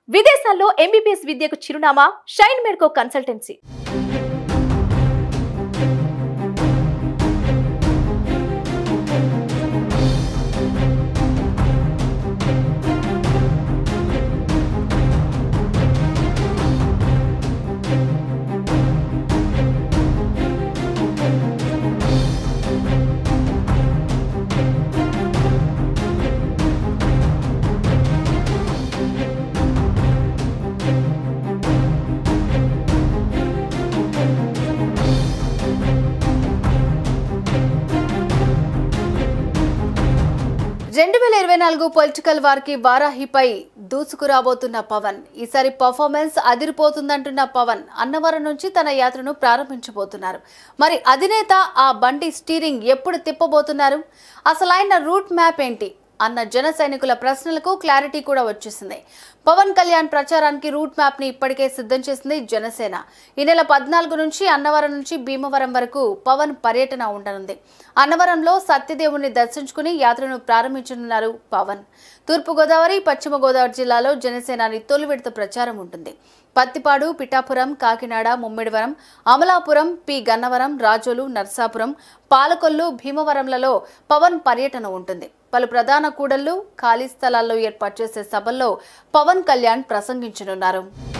విదేశాల్లో ఎంబీబీఎస్ విద్యకు చిరునామా షైన్ మెడ్కో కన్సల్టెన్సీ రెండు వేల ఇరవై నాలుగు పొలిటికల్ వారికి వారాహిపై దూసుకురాబోతున్న పవన్ ఈసారి పర్ఫార్మెన్స్ అదిరిపోతుందంటున్న పవన్ అన్నవరం నుంచి తన యాత్రను ప్రారంభించబోతున్నారు మరి అధినేత ఆ బండి స్టీరింగ్ ఎప్పుడు తిప్పబోతున్నారు అసలైన రూట్ మ్యాప్ ఏంటి అన్న జన సైనికుల ప్రశ్నలకు క్లారిటీ కూడా వచ్చేసింది పవన్ కళ్యాణ్ ప్రచారానికి రూట్ మ్యాప్ ని ఇప్పటికే సిద్ధం చేసింది జనసేన ఈ నెల పద్నాలుగు నుంచి అన్నవరం నుంచి భీమవరం వరకు పవన్ పర్యటన ఉండనుంది అన్నవరంలో సత్యదేవుని దర్శించుకుని యాత్రను ప్రారంభించనున్నారు పవన్ తూర్పుగోదావరి పశ్చిమ గోదావరి జిల్లాలో జనసేనాని తొలి విడత ప్రచారం ఉంటుంది పత్తిపాడు పిఠాపురం కాకినాడ ముమ్మిడివరం అమలాపురం పి గన్నవరం రాజోలు నర్సాపురం పాలకొల్లు భీమవరంలలో పవన్ పర్యటన ఉంటుంది పలు ప్రధాన కూడళ్లు ఖాళీ స్థలాల్లో ఏర్పాటు చేసే సభల్లో పవన్ కళ్యాణ్ ప్రసంగించనున్నారు